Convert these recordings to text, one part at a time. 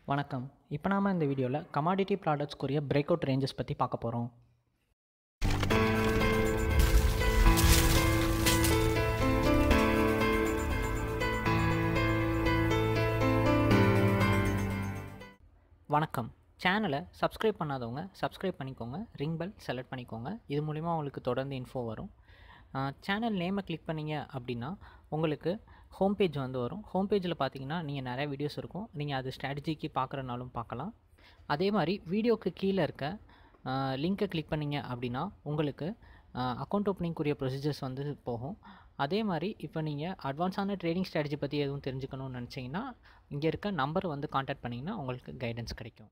வணக்கம் இப்போ நாம இந்த வீடியோவில் கமாடிட்டி ப்ராடக்ட்ஸ்க்குரிய பிரேக் அவுட் ரேஞ்சஸ் பற்றி பார்க்க போகிறோம் வணக்கம் சேனலை சப்ஸ்கிரைப் பண்ணாதவங்க சப்ஸ்கிரைப் பண்ணிக்கோங்க ரிங் பெல் செலக்ட் பண்ணிக்கோங்க இது மூலிமா உங்களுக்கு தொடர்ந்து இன்ஃபோ வரும் சேனல் நேமை கிளிக் பண்ணீங்க அப்படின்னா உங்களுக்கு ஹோம் பேஜ் வந்து வரும் ஹோம் பேஜில் பார்த்தீங்கன்னா நீங்கள் நிறைய வீடியோஸ் இருக்கும் நீங்கள் அது ஸ்ட்ராட்டஜிக்கு பார்க்குறனாலும் பார்க்கலாம் அதே மாதிரி வீடியோக்கு கீழே இருக்க லிங்க்கை கிளிக் பண்ணீங்க அப்படின்னா உங்களுக்கு அக்கௌண்ட் ஓப்பனிங்குரிய ப்ரொசீஜர்ஸ் வந்து போகும் அதே மாதிரி இப்போ நீங்கள் அட்வான்ஸான ட்ரேடிங் ஸ்ட்ராட்டஜி பற்றி எதுவும் தெரிஞ்சுக்கணும்னு நினச்சிங்கன்னா இங்கே இருக்க நம்பர் வந்து காண்டாக்ட் பண்ணிங்கன்னா உங்களுக்கு கைடன்ஸ் கிடைக்கும்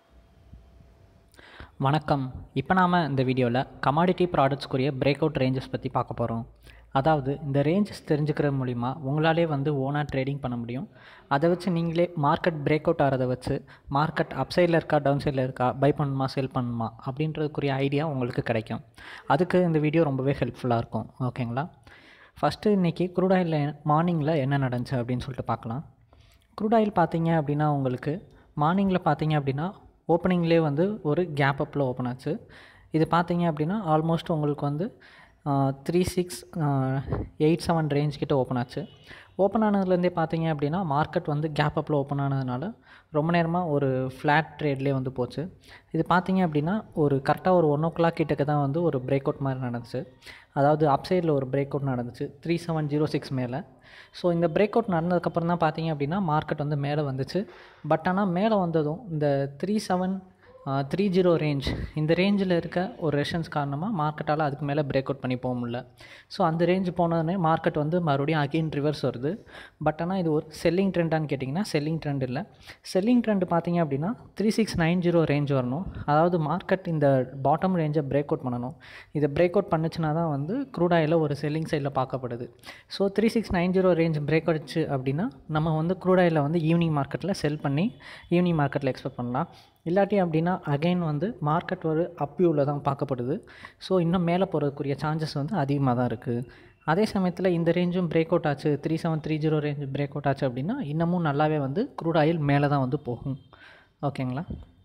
வணக்கம் இப்போ நாம் இந்த வீடியோவில் கமாடிட்டி ப்ராடக்ட்ஸ்க்குரிய பிரேக் அவுட் ரேஞ்சஸ் பற்றி பார்க்க போகிறோம் அதாவது இந்த ரேஞ்சஸ் தெரிஞ்சுக்கிற மூலிமா உங்களாலே வந்து ஓனாக ட்ரேடிங் பண்ண முடியும் அதை வச்சு நீங்களே மார்க்கெட் பிரேக் அவுட் ஆகிறத வச்சு மார்க்கெட் அப் சைடில் இருக்கா டவுன் சைடில் இருக்கா பை பண்ணணுமா செல் பண்ணணுமா அப்படின்றதுக்குரிய ஐடியா உங்களுக்கு கிடைக்கும் அதுக்கு இந்த வீடியோ ரொம்பவே ஹெல்ப்ஃபுல்லாக இருக்கும் ஓகேங்களா ஃபஸ்ட்டு இன்றைக்கி க்ரூட் ஆயில் மார்னிங்கில் என்ன நடந்துச்சு அப்படின்னு சொல்லிட்டு பார்க்கலாம் க்ரூட் ஆயில் பார்த்தீங்க அப்படின்னா உங்களுக்கு மார்னிங்கில் பார்த்தீங்க அப்படின்னா ஓப்பனிங்லேயே வந்து ஒரு கேப் அப்பில் ஓப்பன் ஆச்சு இது பார்த்தீங்க அப்படின்னா ஆல்மோஸ்ட் உங்களுக்கு வந்து three six eight seven range கிட்ட ஓப்பன் ஆச்சு ஓப்பன் ஆனதுலேருந்தே பார்த்தீங்க அப்படின்னா மார்க்கெட் வந்து கேப் அப்பில் ஓப்பன் ஆனதுனால ரொம்ப நேரமாக ஒரு ஃப்ளாட் ட்ரேட்லேயே வந்து போச்சு இது பார்த்தீங்க அப்படின்னா ஒரு கரெக்டாக ஒரு ஒன் ஓ கிளாக் கிட்டக்க தான் வந்து ஒரு பிரேக் அவுட் மாதிரி நடந்துச்சு அதாவது அப் சைடில் ஒரு பிரேக் அவுட் நடந்துச்சு த்ரீ செவன் ஜீரோ சிக்ஸ் மேலே ஸோ இந்த பிரேக் அவுட் நடந்ததுக்கப்புறம் தான் பார்த்தீங்க அப்படின்னா மார்க்கெட் வந்து மேலே வந்துச்சு பட் ஆனால் மேலே வந்ததும் இந்த three seven three zero range இந்த ரேஞ்சில் இருக்க ஒரு ரெஷன்ஸ் காரணமாக மார்க்கெட்டால் அதுக்கு மேலே பிரேக் அவுட் பண்ணி போக முடியல ஸோ அந்த ரேஞ்ச் போனோடனே மார்க்கெட் வந்து மறுபடியும் அகெயின் ரிவர்ஸ் வருது பட் ஆனால் இது ஒரு செல்லிங் ட்ரெண்டான்னு கேட்டிங்கன்னா செல்லிங் ட்ரெண்ட் இல்லை செல்லிங் ட்ரெண்ட் பார்த்தீங்க அப்படின்னா three six nine zero range வரணும் அதாவது மார்க்கெட் இந்த பாட்டம் ரேஞ்சை பிரேக் அவுட் பண்ணணும் இதை பிரேக் அவுட் பண்ணுச்சுன்னா தான் வந்து க்ரூட் ஆயில் ஒரு செல்லிங் சைடில் பார்க்கப்படுது so three six nine zero range break அடிச்சு அப்படின்னா நம்ம வந்து க்ரூட் ஆயிலில் வந்து ஈவினிங் மார்க்கெட்டில் செல் பண்ணி ஈவினிங் மார்க்கெட்டில் எக்ஸ்பெக்ட் பண்ணலாம் இல்லாட்டி அப்படின்னா அகைன் வந்து மார்க்கெட் ஒரு அப்யூவில் தான் பார்க்கப்படுது ஸோ இன்னும் மேலே போகிறதுக்குரிய சான்சஸ் வந்து அதிகமாக தான் இருக்குது அதே சமயத்தில் இந்த ரேஞ்சும் பிரேக் அவுட் ஆச்சு three seven three zero range break out ஆச்சு அப்படின்னா இன்னமும் நல்லாவே வந்து க்ரூட் ஆயில் மேலே தான் வந்து போகும் ஓகேங்களா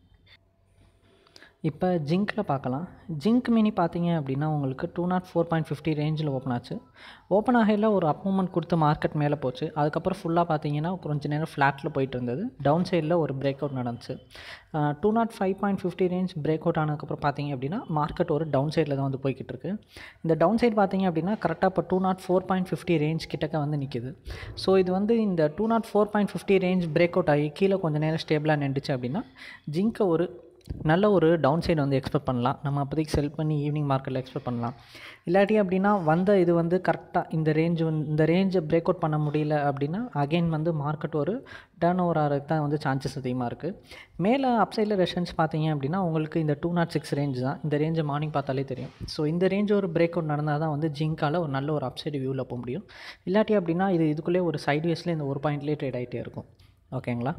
இப்போ ஜிங்க்கில் பார்க்கலாம் ஜிங்க் மினி பார்த்தீங்க அப்படின்னா உங்களுக்கு two nought four point fifty ரேஞ்சில் ஓப்பன் ஆச்சு ஓப்பன் ஆகையில் ஒரு அப் மூமெண்ட் கொடுத்து மார்க்கெட் மேலே போச்சு அதுக்கப்புறம் ஃபுல்லாக பார்த்தீங்கன்னா கொஞ்ச நேரம் ஃப்ளாட்டில் போயிட்டு இருந்தது டவுன் சைடில் ஒரு பிரேக் அவுட் நடந்துச்சு two nought five point fifty range break out ஆனதுக்கப்புறம் பார்த்தீங்க அப்படின்னா மார்க்கெட் ஒரு டவுன் சைடில் தான் வந்து போய்கிட்டு இருக்கு இந்த டவுன் சைடு பார்த்தீங்க அப்படின்னா கரெக்டாக இப்போ two nought four point fifty range கிட்டக்க வந்து நிற்கிது ஸோ இது வந்து இந்த two nought four point fifty range break out ஆகி கீழே கொஞ்சம் நேரம் ஸ்டேபிளாக நின்றுச்சு அப்படின்னா ஜிங்கை ஒரு நல்ல ஒரு டவுன் சைடு வந்து எக்ஸ்பெக்ட் பண்ணலாம் நம்ம அப்போதைக்கு செல் பண்ணி ஈவினிங் மார்க்கெட்டில் எக்ஸ்பெக்ட் பண்ணலாம் இல்லாட்டி அப்படின்னா வந்த இது வந்து கரெக்டாக இந்த ரேஞ்ச் வந்து இந்த ரேஞ்சை பிரேக் அவுட் பண்ண முடியல அப்படின்னா அகெயின் வந்து மார்க்கெட் ஒரு டேர்ன் ஓவர் ஆகிறதுக்கு தான் வந்து சான்சஸ் அதிகமாக இருக்குது மேலே அப்சைடில் ரெஷன்ஸ் பார்த்தீங்க அப்படின்னா உங்களுக்கு இந்த டூ நாட் சிக்ஸ் ரேஞ்ச் தான் இந்த ரேஞ்சை மார்னிங் பார்த்தாலே தெரியும் ஸோ இந்த ரேஞ்ச் ஒரு பிரேக் அவுட் நடந்தால் தான் வந்து ஜிங்கால் ஒரு நல்ல ஒரு அப்சைடு வியூவில் போக முடியும் இல்லாட்டி அப்படின்னா இது இதுக்குள்ளே ஒரு சைட் வேஸில் இந்த ஒரு பாயிண்ட்லேயே ட்ரேட் ஆகிட்டே இருக்கும் ஓகேங்களா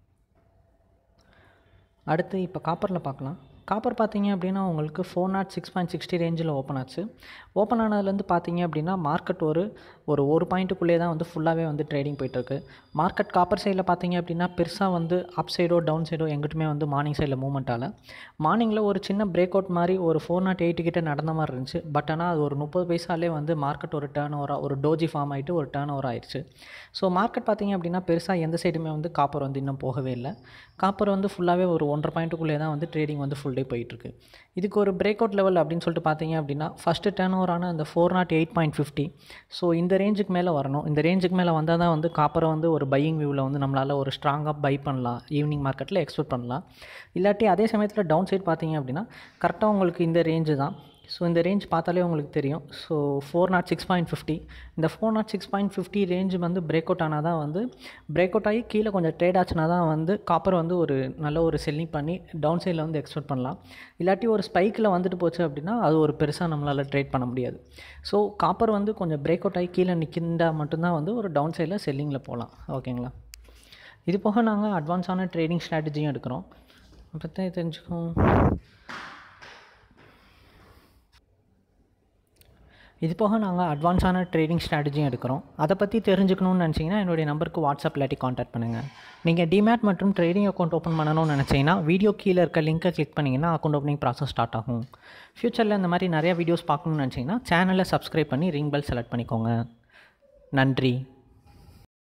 அடுத்து இப்போ காப்பரில் பார்க்கலாம் காப்பர் பார்த்தீங்க அப்படின்னா உங்களுக்கு four nought six point sixty ரேஞ்சில் ஓப்பன் ஆச்சு ஓப்பன் ஆனதுலேருந்து பார்த்தீங்க அப்படின்னா மார்க்கெட் ஒரு ஒரு ஒரு பாயிண்ட்டுக்குள்ளே தான் வந்து ஃபுல்லாகவே வந்து ட்ரேடிங் போயிட்டுருக்கு மார்க்கெட் காப்பர் சைடில் பார்த்தீங்க அப்படின்னா பெருசாக வந்து அப் சைடோ டவுன் சைடோ எங்கிட்டுமே வந்து மார்னிங் சைடில் மூவ்மெண்ட் ஆகல மார்னிங்கில் ஒரு சின்ன பிரேக் அவுட் மாதிரி ஒரு ஃபோர் நாட் எயிட்டு கிட்ட நடந்த மாதிரி இருந்துச்சு பட் ஆனால் அது ஒரு முப்பது பைசாலே வந்து மார்க்கெட் ஒரு டேர்ன் ஓவராக ஒரு டோஜி ஃபார்ம் ஆகிட்டு ஒரு டேர்ன் ஓவர் ஆயிடுச்சு ஸோ மார்க்கெட் பார்த்தீங்க அப்படின்னா பெருசாக எந்த சைடுமே வந்து காப்பர் வந்து இன்னும் போகவே இல்லை காப்பர் வந்து ஃபுல்லாகவே ஒரு ஒன்றரை பாயிண்ட்டுக்குள்ளே தான் வந்து ட்ரேடிங் வந்து ஃபுல் டே போயிட்டுருக்கு இதுக்கு ஒரு பிரேக் அவுட் லெவல் அப்படின்னு சொல்லிட்டு பார்த்தீங்க அப்படின்னா ஃபஸ்ட்டு டேர்ன் ஓவரான அந்த four nought eight point fifty so இந்த ரேஞ்சுக்கு மேலே வரணும் இந்த ரேஞ்சுக்கு மேலே வந்தால் தான் வந்து காப்பரை வந்து ஒரு பையிங் வியூவில் வந்து நம்மளால் ஒரு ஸ்ட்ராங்காக பை பண்ணலாம் ஈவினிங் மார்க்கெட்டில் எக்ஸ்பெக்ட் பண்ணலாம் இல்லாட்டி அதே சமயத்தில் டவுன் சைட் பார்த்தீங்க அப்படின்னா கரெக்டாக உங்களுக்கு இந்த ரேஞ்சு தான் ஸோ இந்த ரேஞ்ச் பார்த்தாலே உங்களுக்கு தெரியும் so four nought six point fifty இந்த four nought six point fifty range வந்து பிரேக் அவுட் ஆனால் தான் வந்து பிரேக் அவுட் ஆகி கீழே கொஞ்சம் ட்ரேட் ஆச்சுனா தான் வந்து காப்பர் வந்து ஒரு நல்ல ஒரு செல்லிங் பண்ணி டவுன் சைடில் வந்து எக்ஸ்பெக்ட் பண்ணலாம் இல்லாட்டி ஒரு ஸ்பைக்கில் வந்துட்டு போச்சு அப்படின்னா அது ஒரு பெருசாக நம்மளால் ட்ரேட் பண்ண முடியாது ஸோ காப்பர் வந்து கொஞ்சம் பிரேக் அவுட் ஆகி கீழே நிற்கின்றா மட்டும்தான் வந்து ஒரு டவுன் சைடில் செல்லிங்கில் போகலாம் ஓகேங்களா இது போக நாங்கள் அட்வான்ஸான ட்ரேடிங் ஸ்ட்ராட்டஜியும் எடுக்கிறோம் பற்றி தெரிஞ்சுக்கோம் இது போக நாங்கள் அட்வான்ஸான ட்ரேடிங் ஸ்ட்ராட்டஜியும் எடுக்கிறோம் அதை பற்றி தெரிஞ்சுக்கணும்னு நினச்சிங்கன்னா என்னுடைய நம்பருக்கு வாட்ஸ்அப் இல்லாட்டி காண்டாக்ட் பண்ணுங்கள் நீங்கள் டிமேட் மற்றும் ட்ரேடிங் அக்கௌண்ட் ஓப்பன் பண்ணணும்னு நினச்சிங்கன்னா வீடியோ கீழே இருக்க லிங்க்கை கிளிக் பண்ணிங்கன்னா அக்கௌண்ட் ஓப்பனிங் ப்ராசஸ் ஸ்டார்ட் ஆகும் ஃப்யூச்சரில் இந்த மாதிரி நிறைய வீடியோஸ் பார்க்கணும்னு நினச்சிங்கன்னா சேனலை சப்ஸ்கிரைப் பண்ணி ரிங் பெல் செலக்ட் பண்ணிக்கோங்க நன்றி